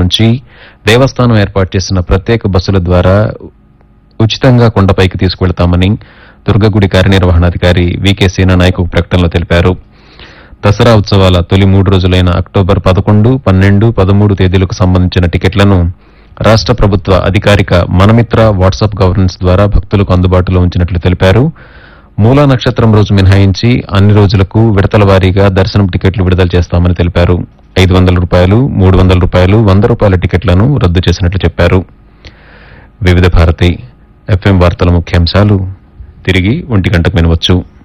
నుంచి దేవస్థానం ఏర్పాటు చేసిన ప్రత్యేక బస్సుల ద్వారా ఉచితంగా కొండపైకి తీసుకువెళతామని దుర్గగుడి కార్యనిర్వహణాధికారి వికే సేనానాయక్ ఒక ప్రకటనలో తెలిపారు దసరా ఉత్సవాల తొలి మూడు రోజులైన అక్టోబర్ పదకొండు పన్నెండు పదమూడు తేదీలకు సంబంధించిన టికెట్లను రాష్ట ప్రభుత్వ అధికారిక మనమిత్ర వాట్సాప్ గవర్నెన్స్ ద్వారా భక్తులకు అందుబాటులో ఉంచినట్లు తెలిపారు మూలా నక్షత్రం రోజు మినహాయించి అన్ని రోజులకు విడతల వారీగా దర్శనం టికెట్లు విడుదల చేస్తామని తెలిపారు ఐదు వందల రూపాయలు మూడు వందల రూపాయలు వంద రూపాయల టికెట్లను రద్దు చేసినట్లు చెప్పారు వివిధ భారతి ఎఫ్ఎం వార్తల ముఖ్యాంశాలు తిరిగి ఒంటి గంటకు వినవచ్చు